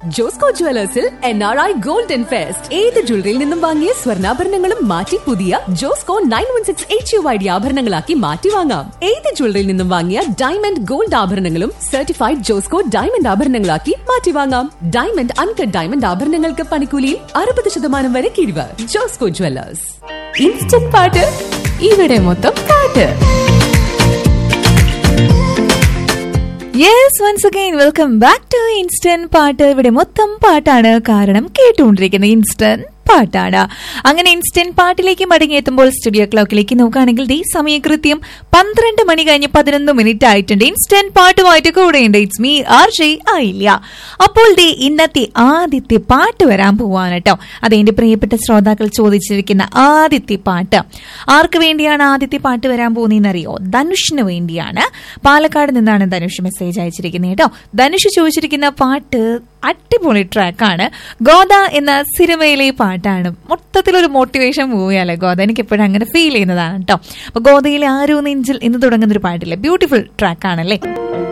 ജോസ്കോ ജുവലേഴ്സിൽ N R I golden fest ഏത് ജ്വല്ലറിയിൽ നിന്നും വാങ്ങിയ സ്വർണ്ണാഭരണങ്ങളും മാറ്റി പുതിയ Josco nine one six H U I D ആഭരണങ്ങളാക്കി മാറ്റി വാങ്ങാം ഏത് ജ്വല്ലറിയിൽ നിന്നും വാങ്ങിയ ഡയമണ്ട് ഗോൾഡ് ആഭരണങ്ങളും സർട്ടിഫൈഡ് ജോസ്കോ ഡയമണ്ട് ആഭരണങ്ങളാക്കി മാറ്റി വാങ്ങാം ഡയമണ്ട് അൺകട്ട് ഡയമണ്ട് ആഭരണങ്ങൾക്ക് പണിക്കൂലിയിൽ അറുപത് ശതമാനം വരെ കിഴിവ് ജോസ്കോ ജുവലേഴ്സ് ഇൻസ്റ്റന്റ് പാട്ട് ഇവിടെ മൊത്തം പാട്ട് yes once again welcome back to instant പാട്ട് ഇവിടെ മൊത്തം പാട്ടാണ് കാരണം കേട്ടുകൊണ്ടിരിക്കുന്ന ഇൻസ്റ്റന്റ് പാട്ടാണ് അങ്ങനെ ഇൻസ്റ്റന്റ് പാട്ടിലേക്ക് മടങ്ങിയെത്തുമ്പോൾ സ്റ്റുഡിയോ ക്ലോക്കിലേക്ക് നോക്കുകയാണെങ്കിൽ ഈ സമയം കൃത്യം പന്ത്രണ്ട് മണി കഴിഞ്ഞ് പതിനൊന്ന് മിനിറ്റ് ആയിട്ടുണ്ട് ഇൻസ്റ്റന്റ് പാട്ടുമായിട്ട് കൂടെയുണ്ട് ഇറ്റ്സ് മീ ആർ ജെ ആയില്ല അപ്പോൾ ദേ ഇന്നത്തെ ആദ്യത്തെ പാട്ട് വരാൻ പോവാണ് കേട്ടോ അത് എന്റെ പ്രിയപ്പെട്ട ശ്രോതാക്കൾ ചോദിച്ചിരിക്കുന്ന ആദ്യത്തെ പാട്ട് ആർക്ക് വേണ്ടിയാണ് ആദ്യത്തെ പാട്ട് വരാൻ പോകുന്നതെന്നറിയോ ധനുഷിന് വേണ്ടിയാണ് പാലക്കാട് നിന്നാണ് ധനുഷ് മെസ്സേജ് അയച്ചിരിക്കുന്നത് കേട്ടോ ധനുഷ് ചോദിച്ചിരിക്കുന്ന പാട്ട് അടിപൊളി ട്രാക്കാണ് ഗോദ എന്ന സിനിമയിലെ പാട്ടാണ് മൊത്തത്തിലൊരു മോട്ടിവേഷൻ മൂവിയല്ലേ ഗോദ എനിക്ക് എപ്പോഴും അങ്ങനെ ഫീൽ ചെയ്യുന്നതാണ് കേട്ടോ അപ്പൊ ഗോദയിലെ ആരോ നെഞ്ചിൽ എന്ന് തുടങ്ങുന്ന ഒരു പാട്ടില്ലേ ബ്യൂട്ടിഫുൾ ട്രാക്കാണല്ലേ